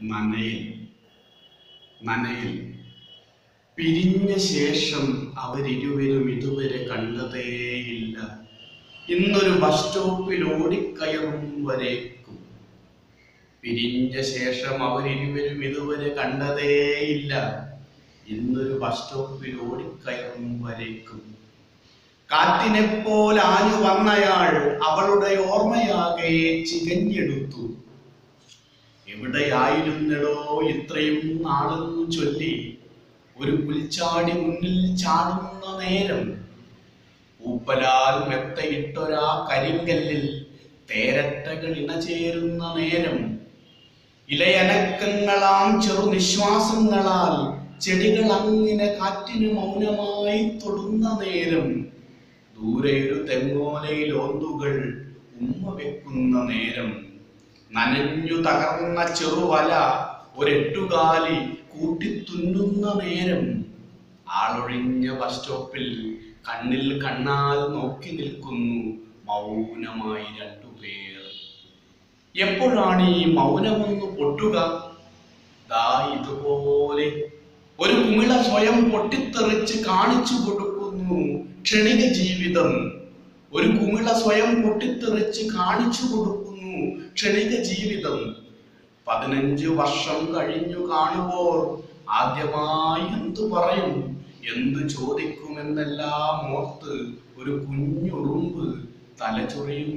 നനയിൽ നനയിൽ പിരിഞ്ഞ ശേഷം അവരിരുവരും ഇതുവരെ കണ്ടതേയില്ല ഇന്നൊരു ബസ് സ്റ്റോപ്പിൽ ഓടിക്കയറും വരേക്കും പിരിഞ്ഞ ശേഷം അവരിരുവരും ഇതുവരെ കണ്ടതേയില്ല ഇന്നൊരു ബസ് സ്റ്റോപ്പിൽ ഓടിക്കയറും വരേക്കും കാറ്റിനെപ്പോൾ ആഞ്ഞു വന്നയാൾ അവളുടെ ഓർമ്മയാകെ ചികഞ്ഞെടുത്തു എവിടെയായിരുന്നടോ ഇത്രയും നാളെന്നു ചൊല്ലി ഒരു പുൽച്ചാടി മുന്നിൽ ചാടുന്ന നേരം പൂപ്പലാൽ മെത്തയിട്ടൊരാ കരിങ്കല്ലിൽ തേരട്ടകൾ ഇണചേരുന്ന നേരം ഇലയനക്കങ്ങളാം ചെറു നിശ്വാസങ്ങളാൽ ചെടികൾ അങ്ങനെ കാറ്റിന് മൗനമായി തൊടുന്ന നേരം ദൂരെ ഒരു തെങ്ങോലയിൽ ഓന്തുകൾ ഉമ്മ വെക്കുന്ന നേരം നനഞ്ഞു തകർന്ന ചെറുവല ഒരെട്ടുകാലി കൂട്ടിത്തുന്നുന്ന നേരം ആളൊഴിഞ്ഞ ബസ് സ്റ്റോപ്പിൽ കണ്ണിൽ കണ്ണാൽ നോക്കി നിൽക്കുന്നു മൗനമായി രണ്ടുപേർ എപ്പോഴാണ് ഈ മൗനമൊന്ന് പൊട്ടുക ദാ ഇതുപോലെ ഒരു കുമിള സ്വയം പൊട്ടിത്തെറിച്ച് കാണിച്ചു കൊടുക്കുന്നു ക്ഷണിക ജീവിതം ഒരു കുമിള സ്വയം പൊട്ടിത്തെറിച്ച് കാണിച്ചു കൊടുക്കുന്നു ക്ഷണിക ജീവിതം പതിനഞ്ച് വർഷം കഴിഞ്ഞു കാണുമ്പോൾ ആദ്യമായി എന്തു പറയും എന്തു ചോദിക്കുമെന്നെല്ലാം ഓർത്ത് ഒരു കുഞ്ഞുറുമ്പ് തലചൊറിയും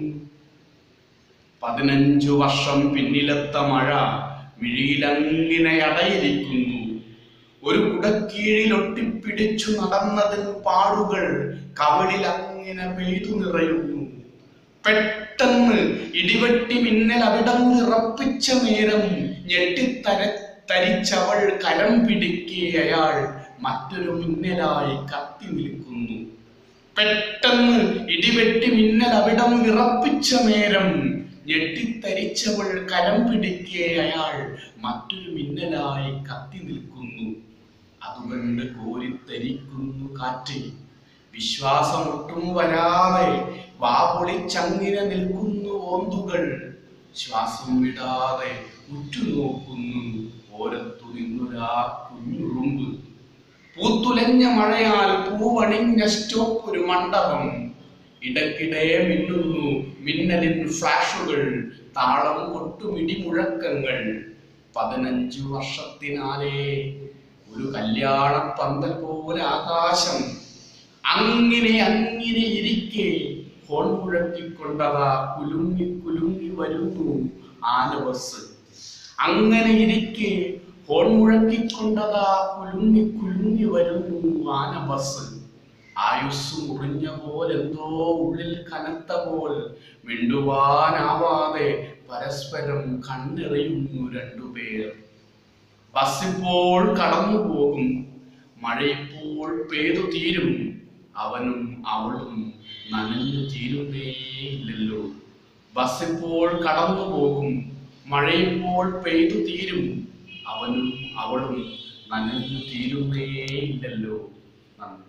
പതിനഞ്ചു വർഷം പിന്നിലെത്ത മഴ മിഴിയിലങ്ങിനെ അടയിരിക്കുന്നു ഒരു കുടക്കീഴിൽ ഒട്ടിപ്പിടിച്ചു നടന്നതിൻ പാടുകൾ കവളിൽ അങ്ങനെ പെയ്തു നിറയുന്നു പെട്ടെന്ന് ഇടിവെട്ടി മിന്നൽ അവിടം നിറപ്പിച്ച നേരം ഞെട്ടിത്തര തരിച്ചവൾ കരം പിടിക്കെ അയാൾ മറ്റൊരു മിന്നലായി കത്തി നിൽക്കുന്നു പെട്ടെന്ന് ഇടിവെട്ടി മിന്നൽ അവിടം വിറപ്പിച്ച നേരം ഞെട്ടിത്തരിച്ചവൾ കരം പിടിക്കെ അയാൾ മറ്റൊരു മിന്നലായി കത്തി നിൽക്കുന്നു അതുകൊണ്ട് കോരിത്തരിക്കുന്നു കാറ്റ് വിശ്വാസമൊട്ടും വരാതെ വാപൊളിച്ചങ്ങിനെ നിൽക്കുന്നു ഓന്തുകൾ ശ്വാസം വിടാതെ ഉറ്റുനോക്കുന്നു ഓരത്തു നിന്നൊരാ കുഞ്ഞുറുമ്പ് പൂത്തുലഞ്ഞ മഴയാൽ പൂവണിഞ്ഞ സ്റ്റോപ്പ് ഒരു മണ്ഡപം ഇടയ്ക്കിടെ മിന്നുന്നു മിന്നലിൻ ഫ്ലാഷുകൾ താളം കൊട്ടുമിടി മുഴക്കങ്ങൾ പതിനഞ്ചു വർഷത്തിനാലേ ഒരു കല്യാണ പന്തൽ പോലെ ആകാശം അങ്ങനെ അങ്ങനെ ഇരിക്കെ ഹോൺ മുഴക്കിക്കൊണ്ടതാ കുലുങ്ങി കുലുങ്ങി വരുന്നു ആന ബസ് അങ്ങനെ ഇരിക്കെ ഹോൺ മുഴക്കിക്കൊണ്ടതാ കുലുങ്ങി കുലുങ്ങി വരുന്നു ആന ബസ് ആയുസ് മുറിഞ്ഞ പോലെന്തോ ഉള്ളിൽ കനത്ത പോൽ മിണ്ടുവാനാവാതെ പരസ്പരം കണ്ണെറിയുന്നു രണ്ടുപേർ ബസ്സിപ്പോൾ കടന്നു പോകും മഴയിപ്പോൾ പെയ്തു തീരും അവനും അവളും നനഞ്ഞു തീരുന്നേയില്ലല്ലോ ബസ്സിപ്പോൾ കടന്നു പോകും മഴയിപ്പോൾ പെയ്തു തീരും അവനും അവളും നനഞ്ഞു തീരുന്നേയില്ലല്ലോ നന്ദി